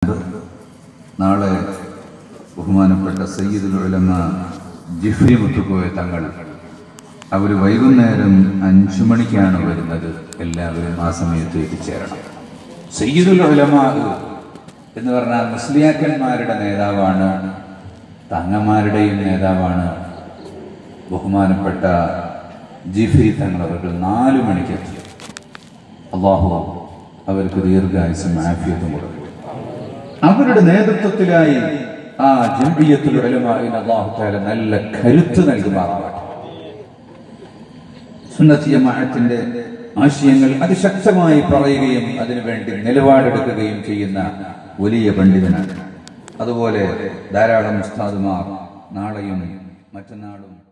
പറയാനുണ്ട് നാളെ ബഹുമാനപ്പെട്ട സയ്യിദുൽ ഉലമ ജിഫ്രി മുത്തുക്കോയ തങ്ങൾ അവർ വൈകുന്നേരം അഞ്ചു മണിക്കാണ് വരുന്നത് എല്ലാവരും ആ സമയത്ത് എത്തിച്ചേരണം സയ്യിദുൽ ഉലമ എന്ന് പറഞ്ഞാൽ മുസ്ലിയാക്കന്മാരുടെ നേതാവാണ് തങ്ങന്മാരുടെയും നേതാവാണ് ബഹുമാനപ്പെട്ട ജിഫ്രി തങ്ങൾ അവർക്ക് നാലു മണിക്ക് എത്തി അള്ളാഹു അവർക്ക് ദീർഘായുസും ആഫിയത്തും കൊടുക്കും അവരുടെ നേതൃത്വത്തിലായി ആ ജംബിയത്തിൽ അള്ളാഹു താല നല്ല കരുത്ത് നൽകുമാറാവട്ടെ സുന്നത്തി ജമാഅത്തിന്റെ ആശയങ്ങൾ അതിശക്തമായി പറയുകയും അതിനുവേണ്ടി നിലപാടെടുക്കുകയും ചെയ്യുന്ന വലിയ പണ്ഡിതനാണ് അതുപോലെ ധാരാളം ഉസ്താദുമാർ നാളെയും മറ്റന്നാളും